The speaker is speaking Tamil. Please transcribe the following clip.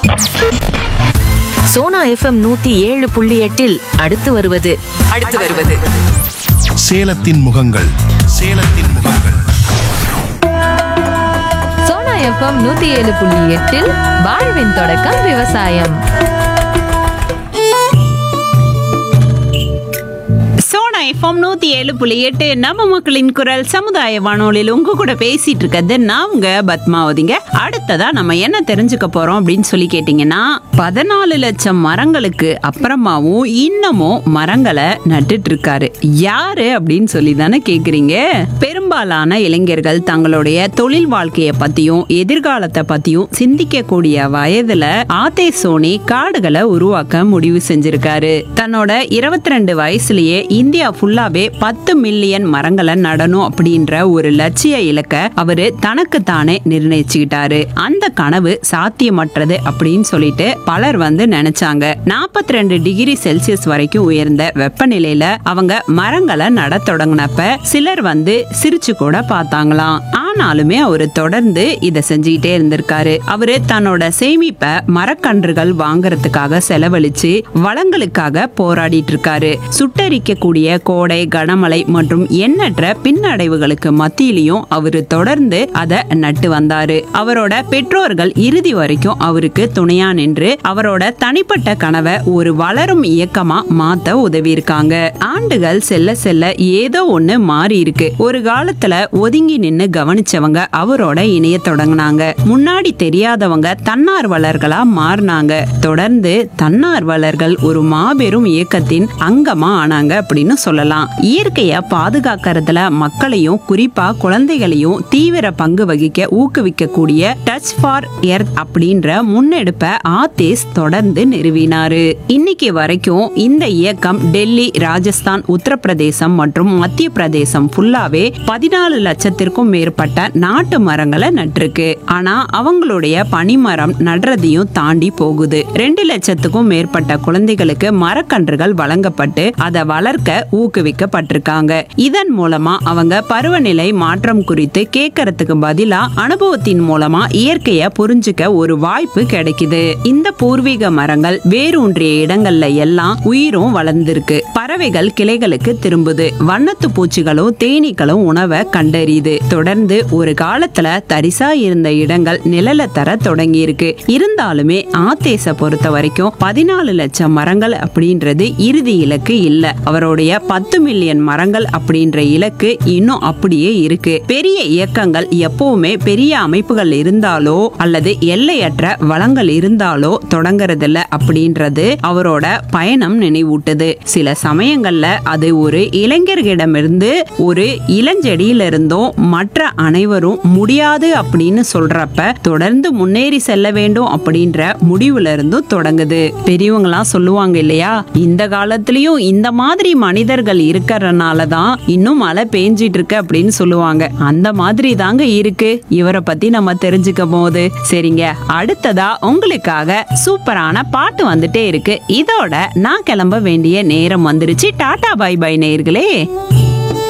சோனா எஃப்எம் நூத்தி ஏழு புள்ளி எட்டில் அடுத்து வருவது அடுத்து வருவது சேலத்தின் முகங்கள் சேலத்தின் முகங்கள் சோனா எஃப்எம் நூத்தி ஏழு புள்ளி எட்டில் வாழ்வின் தொடக்கம் விவசாயம் சோனா எஃப்எம் நூத்தி ஏழு புள்ளி எட்டு நம்ம மக்களின் குரல் சமுதாய வானொலியில் உங்க கூட பேசிட்டு இருக்கிறது நான் உங்க பத்மாவதிங்க அடுத்ததா நம்ம என்ன தெரிஞ்சுக்க போறோம் அப்படின்னு சொல்லி கேட்டீங்கன்னா பதினாலு லட்சம் மரங்களுக்கு அப்புறமாவும் இன்னமும் மரங்களை நட்டுட்டு இருக்காரு யாரு அப்படின்னு சொல்லி தானே கேக்குறீங்க பெரும்பாலான இளைஞர்கள் தங்களுடைய தொழில் வாழ்க்கைய பத்தியும் எதிர்காலத்தை பத்தியும் சிந்திக்க கூடிய வயதுல ஆத்தே சோனி காடுகளை உருவாக்க முடிவு செஞ்சிருக்காரு தன்னோட இருபத்தி ரெண்டு வயசுலயே இந்தியா ஃபுல்லாவே பத்து மில்லியன் மரங்களை நடணும் அப்படின்ற ஒரு லட்சிய இலக்க அவரு தனக்கு தானே நிர்ணயிச்சுக்கிட்டாரு அந்த கனவு சாத்தியமற்றது அப்படின்னு சொல்லிட்டு பலர் வந்து நினைச்சாங்க நாற்பத்தி ரெண்டு டிகிரி செல்சியஸ் வரைக்கும் உயர்ந்த வெப்பநிலையில அவங்க மரங்களை நட தொடங்கினப்ப சிலர் வந்து சிரிச்சு கூட பார்த்தாங்களாம் ஆனாலுமே அவரு தொடர்ந்து இதை செஞ்சுக்கிட்டே இருந்திருக்காரு அவரு தன்னோட சேமிப்பை மரக்கன்றுகள் வாங்குறதுக்காக செலவழிச்சு வளங்களுக்காக போராடிட்டு இருக்காரு சுட்டரிக்கக்கூடிய கோடை கனமழை மற்றும் எண்ணற்ற பின்னடைவுகளுக்கு மத்தியிலையும் அவரு தொடர்ந்து அதை நட்டு வந்தாரு அவரோட பெற்றோர்கள் இறுதி வரைக்கும் அவருக்கு துணையா நின்று அவரோட தனிப்பட்ட கனவை ஒரு வளரும் இயக்கமா மாத்த உதவி இருக்காங்க ஆண்டுகள் செல்ல செல்ல ஏதோ ஒண்ணு மாறி இருக்கு ஒரு காலத்துல ஒதுங்கி நின்னு கவனிச்சவங்க அவரோட இணைய தொடங்கினாங்க முன்னாடி தெரியாதவங்க தன்னார்வலர்களா மாறினாங்க தொடர்ந்து தன்னார்வலர்கள் ஒரு மாபெரும் இயக்கத்தின் அங்கமா ஆனாங்க அப்படின்னு சொல்லலாம் இயற்கைய பாதுகாக்கிறதுல மக்களையும் குறிப்பா குழந்தைகளையும் தீவிர பங்கு வகிக்க ஊக்குவிக்கக்கூடிய டச் ஃபார் எர்த் அப்படின்ற முன்னெடுப்பை ஆத்தேஸ் தொடர்ந்து நிறுவினாரு இன்னைக்கு வரைக்கும் இந்த இயக்கம் டெல்லி ராஜஸ்தான் உத்தரப்பிரதேசம் மற்றும் மத்திய பிரதேசம் ஃபுல்லாவே பதினாலு லட்சத்திற்கும் மேற்பட்ட நாட்டு மரங்களை நட்டிருக்கு ஆனா அவங்களுடைய பனிமரம் நடுறதையும் தாண்டி போகுது ரெண்டு லட்சத்துக்கும் மேற்பட்ட குழந்தைகளுக்கு மரக்கன்றுகள் வழங்கப்பட்டு அதை வளர்க்க ஊக்குவிக்கப்பட்டிருக்காங்க இதன் மூலமா அவங்க பருவநிலை மாற்றம் குறித்து கேட்கறதுக்கு பதிலா அனுபவத்தின் மூலமா இயற்கைய புரிஞ்சுக்க ஒரு வாய்ப்பு கிடைக்குது இந்த பூர்வீக மரங்கள் வேரூன்றிய இடங்கள்ல எல்லாம் உயிரும் வளர்ந்திருக்கு பறவைகள் கிளைகளுக்கு திரும்புது வண்ணத்து பூச்சிகளும் தேனீக்களும் உணவை கண்டறியுது தொடர்ந்து ஒரு காலத்துல தரிசா இருந்த இடங்கள் நிழல தர தொடங்கி இருக்கு இருந்தாலுமே ஆத்தேச பொறுத்த வரைக்கும் பதினாலு லட்சம் மரங்கள் அப்படின்றது இறுதி இலக்கு இல்ல அவருடைய பத்து மில்லியன் மரங்கள் அப்படின்ற இலக்கு இன்னும் அப்படியே இருக்கு பெரிய இயக்கங்கள் எப்பவுமே பெரிய அமைப்புகள் இருந்தாலோ அல்லது எல்லையற்ற வளங்கள் இருந்தாலோ தொடங்கறதில்ல அப்படின்றது அவரோட பயணம் நினைவூட்டுது சில சமயங்கள்ல அது ஒரு இளைஞர்களிடமிருந்து ஒரு இளஞ்செடியில இருந்தும் மற்ற அனைவரும் முடியாது அப்படின்னு சொல்றப்ப தொடர்ந்து முன்னேறி செல்ல வேண்டும் அப்படின்ற முடிவுல இருந்தும் தொடங்குது பெரியவங்களாம் சொல்லுவாங்க இல்லையா இந்த காலத்திலயும் இந்த மாதிரி மனிதர்கள் இருக்கறனால தான் இன்னும் மழை பெஞ்சிட்டு இருக்கு அப்படின்னு சொல்லுவாங்க அந்த மாதிரி தாங்க இருக்கு இவரை பத்தி நம்ம தெரிஞ்சுக்க போது சரிங்க அடுத்ததா உங்களுக்காக சூப்பரான பாட்டு வந்துட்டே இருக்கு இதோட நான் கிளம்ப வேண்டிய நேரம் வந்துருச்சு டாடா பை பை நேயர்களே